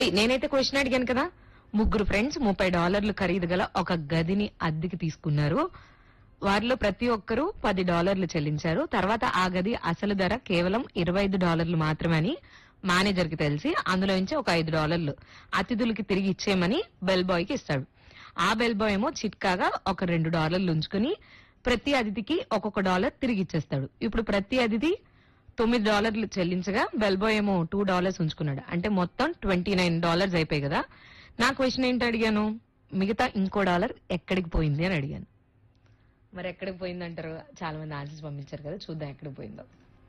నేనైతే క్వశ్చన్ అడిగాను కదా ముగ్గురు ఫ్రెండ్స్ ముప్పై డాలర్లు ఖరీదు గల ఒక గదిని అద్దెకి తీసుకున్నారు వారిలో ప్రతి ఒక్కరూ పది డాలర్లు చెల్లించారు తర్వాత ఆ గది అసలు ధర కేవలం ఇరవై ఐదు డాలర్లు మాత్రమే అని మేనేజర్ కి తెలిసి అందులో నుంచి ఒక ఐదు డాలర్లు అతిథులకి తిరిగి ఇచ్చేయమని బెల్ బాయ్ కి ఇస్తాడు ఆ బెల్ బాయ్ ఏమో చిట్కాగా ఒక రెండు డాలర్లు ఉంచుకుని ప్రతి అతిథికి ఒక్కొక్క డాలర్ తిరిగి ఇచ్చేస్తాడు ఇప్పుడు ప్రతి అతిథి తొమ్మిది డాలర్లు చెల్లించగా బెల్ బాయ్ ఏమో టూ డాలర్స్ ఉంచుకున్నాడు అంటే మొత్తం ట్వంటీ నైన్ డాలర్స్ అయిపోయాయి కదా నా క్వశ్చన్ ఏంటి అడిగాను మిగతా ఇంకో డాలర్ ఎక్కడికి పోయింది అని అడిగాను మరి ఎక్కడికి పోయింది అంటారు చాలా మంది ఆన్సర్స్ పంపించారు కదా చూద్దాం ఎక్కడికి పోయిందో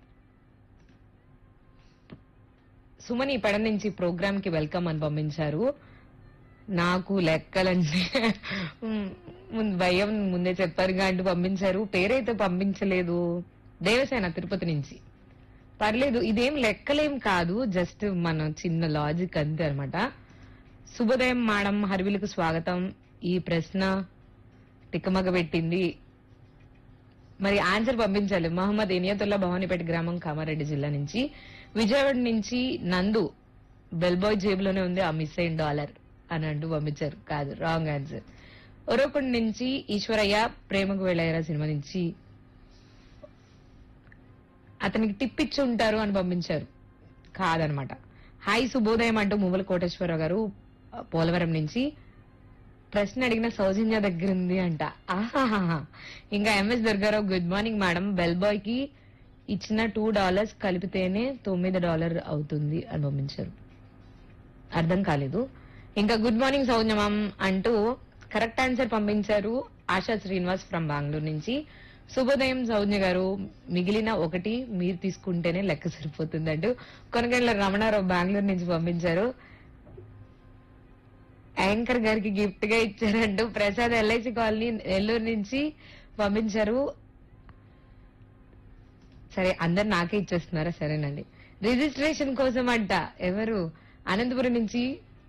సుమని పెడ నుంచి ప్రోగ్రామ్ కి వెల్కమ్ అని పంపించారు నాకు లెక్కలంటే మ్, ముందు భయం ముందే చెప్పారు అంటూ పంపించారు పేరైతే పంపించలేదు దేవసేన తిరుపతి నుంచి పర్లేదు ఇదేం లెక్కలేం కాదు జస్ట్ మన చిన్న లాజిక్ అంతే అనమాట శుభోదయం మేడం హర్విలకు స్వాగతం ఈ ప్రశ్న తిక్కమగ పెట్టింది మరి ఆన్సర్ పంపించాలి మహమ్మద్ ఇనియతుల్లా భవానీపేట గ్రామం కామారెడ్డి జిల్లా నుంచి విజయవాడ నుంచి నందు బెల్బాయ్ జేబులోనే ఉంది ఆ మిస్ అయిన డాలర్ అని అంటూ పంపించారు కాదు రాంగ్ ఆన్సర్ ఒరొకటి నుంచి ఈశ్వరయ్య ప్రేమకు వెళ్ళారా సినిమా నుంచి అతనికి టిప్ ఇచ్చి ఉంటారు అని పంపించారు కాదనమాట హాయ్ శుభోదయం అంటూ మువ్వల కోటేశ్వరరావు గారు ఆ, పోలవరం నుంచి ప్రశ్న అడిగిన సౌజన్య దగ్గర ఉంది అంట ఆహాహా ఇంకా MS Durga Rao good morning madam bell boy కి ఇచ్చిన టూ డాలర్స్ కలిపితేనే తొమ్మిది డాలర్ అవుతుంది అని పంపించారు అర్థం కాలేదు ఇంకా గుడ్ మార్నింగ్ సౌజన్య మ్యామ్ అంటూ కరెక్ట్ ఆన్సర్ పంపించారు ఆశా శ్రీనివాస్ ఫ్రమ్ బెంగళూరు నుంచి శుభోదయం సౌజ్ఞ గారు మిగిలిన ఒకటి మీరు తీసుకుంటేనే లెక్క సరిపోతుంది అంటూ కొనగండ్ల రమణారావు బెంగళూరు నుంచి పంపించారు యాంకర్ గారికి గిఫ్ట్ గా ఇచ్చారంటూ ప్రసాద్ ఎల్ఐసి కాలనీ నెల్లూరు నుంచి పంపించారు సరే అందరు నాకే ఇచ్చేస్తున్నారా సరేనండి రిజిస్ట్రేషన్ కోసం అంట ఎవరు అనంతపురం నుంచి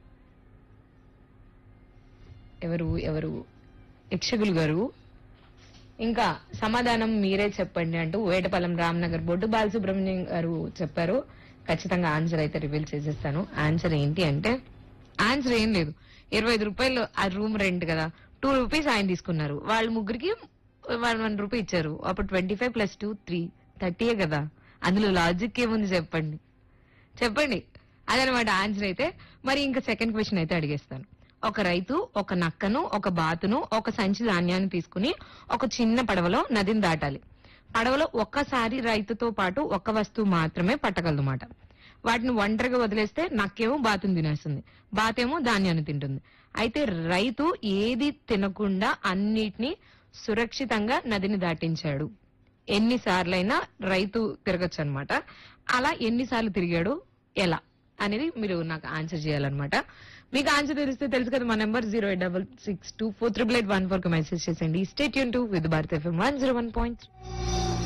ఎవరు ఎవరు యక్షగులు గారు ఇంకా సమాధానం మీరే చెప్పండి అంటూ వేటపాలెం రామ్నగర్ బొడ్డు బాలసుబ్రహ్మణ్యం గారు చెప్పారు ఖచ్చితంగా ఆన్సర్ అయితే రివీల్ చేసేస్తాను ఆన్సర్ ఏంటి అంటే ఆన్సర్ ఏం లేదు ఇరవై ఐదు రూపాయలు ఆ రూమ్ రెంట్ కదా టూ రూపీస్ ఆయన తీసుకున్నారు వాళ్ళ ముగ్గురికి వన్ వన్ రూపీ ఇచ్చారు అప్పుడు twenty five plus two three థర్టీయే కదా అందులో లాజిక్ ఏముంది చెప్పండి చెప్పండి అదనమాట ఆన్సర్ అయితే మరి ఇంకా సెకండ్ క్వశ్చన్ అయితే అడిగేస్తాను ఒక రైతు ఒక నక్కను ఒక బాతును ఒక సంచి ధాన్యాన్ని తీసుకుని ఒక చిన్న పడవలో నదిని దాటాలి పడవలో ఒక్కసారి రైతుతో పాటు ఒక్క వస్తువు మాత్రమే పట్టగలదన్నమాట వాటిని ఒంటరిగా వదిలేస్తే నక్కేమో బాతుని తినేస్తుంది బాతేమో ధాన్యాన్ని తింటుంది అయితే రైతు ఏది తినకుండా అన్నిటినీ సురక్షితంగా నదిని దాటించాడు ఎన్నిసార్లైనా రైతు తిరగచ్చు అనమాట అలా ఎన్నిసార్లు తిరిగాడు ఎలా అనేది మీరు నాకు ఆన్సర్ చేయాలన్నమాట మీకు ఆన్సర్ తెలిస్తే తెలుసు కదా మా number zero eight double six two four triple eight one four కి మెసేజ్ చేసేయండి స్టేట్ యూన్ to with Bharat FM one zero one point